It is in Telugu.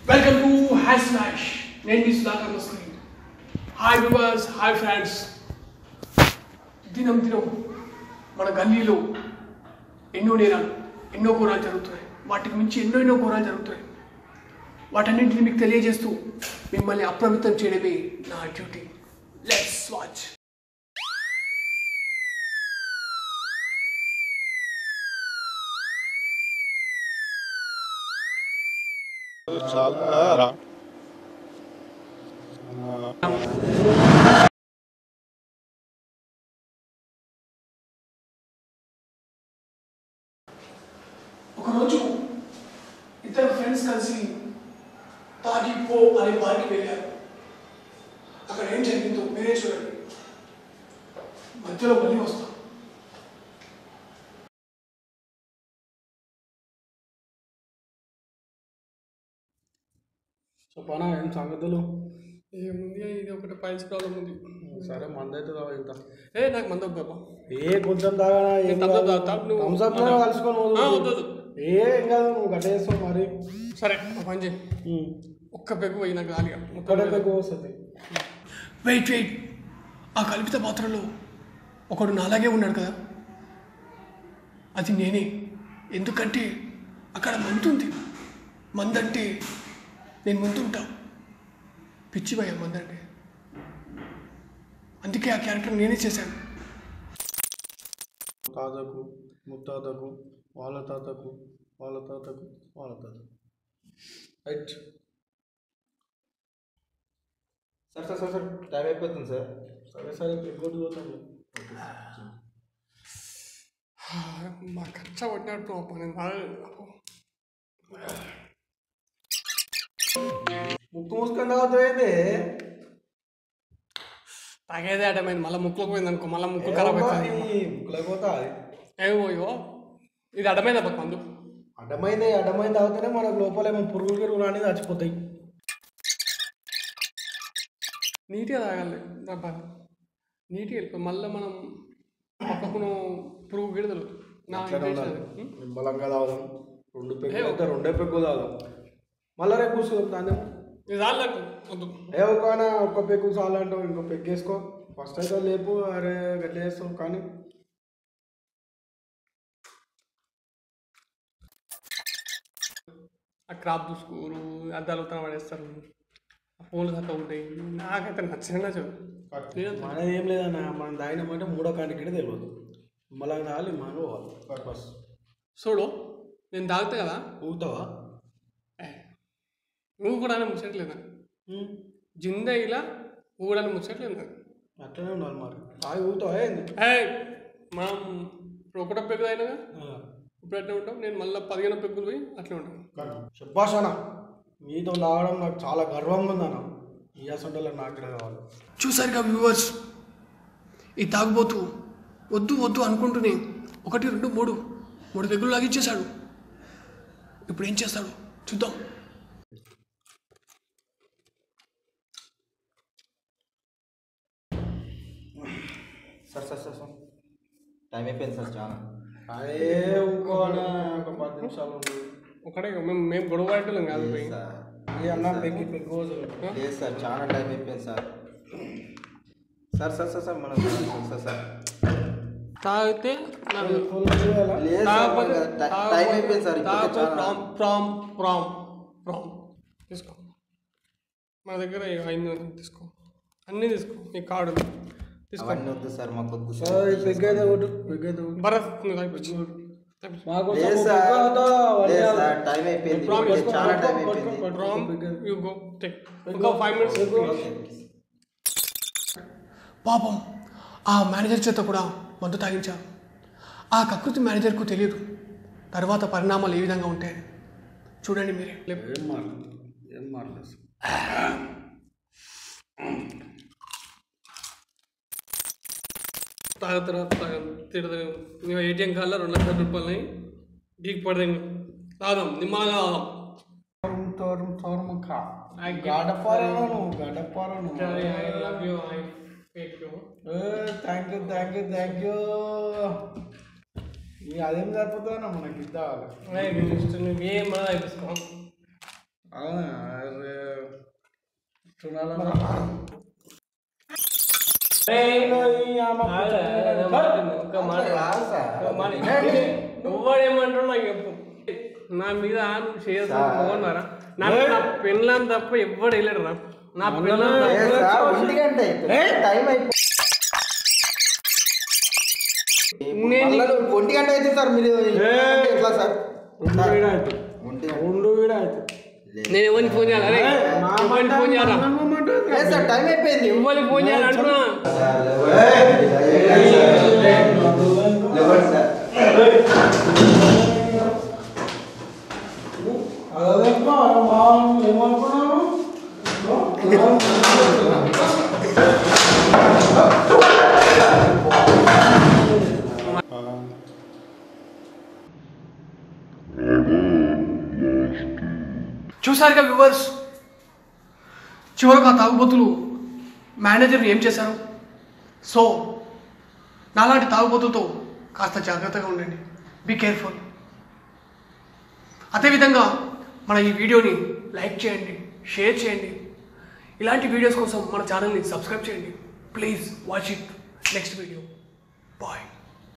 వెల్కమ్ టు హ్యాష్ స్మాష్ నేను మీ సుధాకర్ మస్కరి హాయ్ వివర్స్ హాయ్ ఫ్రెండ్స్ దినం దినం మన గల్లీలో ఎన్నో నేరాలు ఎన్నో ఘోరాలు జరుగుతున్నాయి వాటికి మించి ఎన్నో ఎన్నో ఘోరాలు జరుగుతున్నాయి వాటన్నింటిని మీకు తెలియజేస్తూ మిమ్మల్ని అప్రమత్తం చేయడమే నా డ్యూటీ లెట్స్ వాచ్ చాలా ఒకరోజు ఇద్దరు ఫ్రెండ్స్ కలిసి తాగిపో అనే బార్కి వెళ్ళారు అక్కడ ఏం జరిగిందో మీరే చూడండి మధ్యలో మళ్ళీ వస్తాం చెప్పనా ఏం సంగతులు ఏముంది ఇది ఒకటి పైల్స్ ప్రాబ్లం ఉంది సరే మందైతే తాగు ఇంత ఏ నాకు మంద బాబా ఏ కొంచెం తాగానా ఏం thumbs up తాగుతా, నువ్వు- థమ్స్ అప్ కలుసుకొని ఆ, పోదు. వద్దు, వద్దు. ఏ ఏం కాదు నువ్వు కట్టేస్తావు మరి సరే ఒక పని చేయి ఉమ్. ఒక్క పెగ్గు పోయి నాకు గాలిగా ఒక్కడే పెగ్గు వస్తుంది వెయిట్ వెయిట్ ఆ కల్పిత పాత్రలో ఒకడు నాలాగే ఉన్నాడు కదా అది నేనే ఎందుకంటే అక్కడ మంతుంది మందంటే నేను ముందుంటా పిచ్చి భయ మందంటే అందుకే ఆ క్యారెక్టర్ నేనే చేశాను తాతకు ముత్తాతకు వాళ్ళ తాతకు వాళ్ళ తాతకు వాళ్ళ తాతకు right sir sir sir sir time అయిపోతుంది సార్ సరే సరే పెగ్గొట్టు పోతాము మా కచ్చ పట్టినట్టు అప్ప నేను బాగా- ముక్కు మూసుకొని తాగుతావు ఏంది తాగేదే అడమైంది మళ్ళీ ముక్కులోకి పోయింది అనుకో మళ్ళీ ముక్కు ఖరాబ్ అవుతుంది ముక్కులోకి పోతా ఏవో ఇది అడమైంది అప్ప మందు అడ్డమైంది అడ్డమైంది తాగితేనే మనకు లోపలేమో పురుగులు గిరుగులు అనేది చచ్చిపోతాయి నీట్గా తాగాలి డబ్బా నీట్గా వెళ్ళిపోయి మళ్ళీ మనం పక్కకును పురుగు గిడదలు నా అట్లనే intention ఉండాలి. అది. ఉం? నిమ్మలంగా తాగుదాం రెండు పెగ్గులు అయితే రెండే పెగ్గు తాగుదాం మళ్ళీ రేపు కూర్చోదాం దాన్ని ఇది చాలు నాకు వద్దు ఏ ఒక్కనా ఒక్క పెగ్గు చాలు అంటావు ఇంకో పెగ్గు వేసుకో ఫస్ట్ అయితే లేపు అరే గట్ల వేస్తావు కానీ ఆ క్రాప్ చూసుకోరు అద్దాలు ఉత్తరం పడేస్తారు ఆ ఫోన్లు అట్లా ఉంటాయి నాకైతే నచ్చిన నచ్చదు మనది ఏం లేదన్న మనం తాగినామంటే మూడో కాంటికి తెలియదు మళ్ళీ తాగాలి మనం పోవాలి బస్ చూడు నేను తాగుతా కదా ఊగుతావా ఏ, నువ్వు కూడా ముచ్చట్లేదా జిందగీలా ఊగడానికి ముచ్చట్లేదు నాకు అట్లనే ఉండాలి మరి తాగి ఊగుతావా ఏంది ఏయ్, మనం ఇప్పుడు ఒకటో పెగ్గు అయినాగా ఆ. ఇప్పుడు అట్లా ఉంటాం నేను మళ్ళీ పదిహేను పెగ్గులు పోయి అట్లా ఉంటాను శబ్బాష్ అన్న మీతో తాగడం నాకు చాలా గర్వంగా ఉంది అన్న ఈ అసంటలో నాకు కూడా కావాలి చూసారుగా వ్యూవర్స్ ఈ తాగుబోతు వద్దు వద్దు అనుకుంటూనే ఒకటి రెండు మూడు మూడు పెగ్గులు లాగిచ్చేశాడు ఇప్పుడు ఏం చేస్తాడు చూద్దాం sir sir sir sir time అయిపోయింది సార్ చాలా అదే ఊకోనా ఒక పది నిమిషాలు ఉండు. ఒకటే మేము మేము గొడవ పడటం కాదు పోయి సార్ ఈ అన్న పెగ్గి పెగ్గు రోజు లేదు సార్ చాలా టైం అయిపోయింది sir sir sir sir sir మనం సార్ సార్ తాగితే నాకు లేదు సార్ తాగకపోతే మనకు టై- టైం అయిపోయింది సార్ ఇప్పటికే తాగకపోతే చాలా ప్రామ్ ప్రామ్ ప్రామ్ ప్రామ్ తీసుకో మన దగ్గర అయింది తీసుకో అన్నీ తీసుకో నీ కార్డు తీసుకో అవన్నీ వద్దు సార్ మాకు వద్దు సార్ పెగ్గు అయితే ఒకటి పెగ్గు అయితే ఒకటి భరత్ నువ్వు తాగిపోవచ్చు మాకు లేదు సార్ లేదు సార్ టైం అయిపోయింది ప్రామిస్. ఇప్పటికే చాలా టైం అయిపోయింది ప్రామ్ యూ గో టేక్ ఇంకో ఫైవ్ మినిట్స్ ఓకే పాపం ఆ మేనేజర్ చేత కూడా మందు తాగించారు ఆ కకృతి మేనేజర్కు తెలియదు తర్వాత పరిణామాలు ఏ విధంగా ఉంటాయి చూడండి మీరే ఏం మారలేదు ఏం మారలేదు తాగుతారా తాగదు తిడతారు మేము ఏటీఎం కార్డులో రెండు లక్షల రూపాయలని గీక్ పడదాం తాగుదాం నిమ్మలంగా తాగుదాం తోరం తోరం కా I get- గడపారను గడపారను I love you, I hate you. Thank you thank you thank you ఈ అదేం సరిపోతుందన్నా మనకి ఇద్దాలి ఏయ్, నువ్వు ఇష్టం నువ్వు ఏం మనం తీసుకో అవునా అరే, చూడాలన్నా ఒక మాట నువ్వాడేమంటావు నాకు చెప్పు నా మీద నువ్వు చేసుకున్నారా నా నా పెళ్ళని తప్ప ఎవ్వడు వెళ్ళాడు రా నా పెళ్ళని ఏ తప్ప సార్ ఒంటి గంట అయిపోయింది. టైం అయిపోయింది నేను- మళ్ళా ఒంటి గంట అయితే సార్ మీరు ఎట్లా సార్ ఉండు వీడు ఆಯ್ತು. ఒంటి గంట ఉండు వీడు ఆಯ್ತು. నేను ఎవరికి ఫోన్ చేయాలి అరే ఎవరికి ఫోన్ చేయాలా లేదు సార్ టైం అయిపోయింది ఎవరికి ఫోన్ చేయాలి అంటున్నా అదేంటో, మనం ఏమనుకున్నాము? చూసారుగా వ్యూవర్స్ చివరకు ఆ తాగుబోతులు మేనేజర్ ఏం చేశారు సో నాలాంటి తాగుబోతులతో కాస్త జాగ్రత్తగా ఉండండి బీ కేర్ఫుల్ అదేవిధంగా మన ఈ వీడియోని లైక్ చేయండి షేర్ చేయండి ఇలాంటి వీడియోస్ కోసం మన ఛానల్ని సబ్స్క్రైబ్ చేయండి please watch it next video bye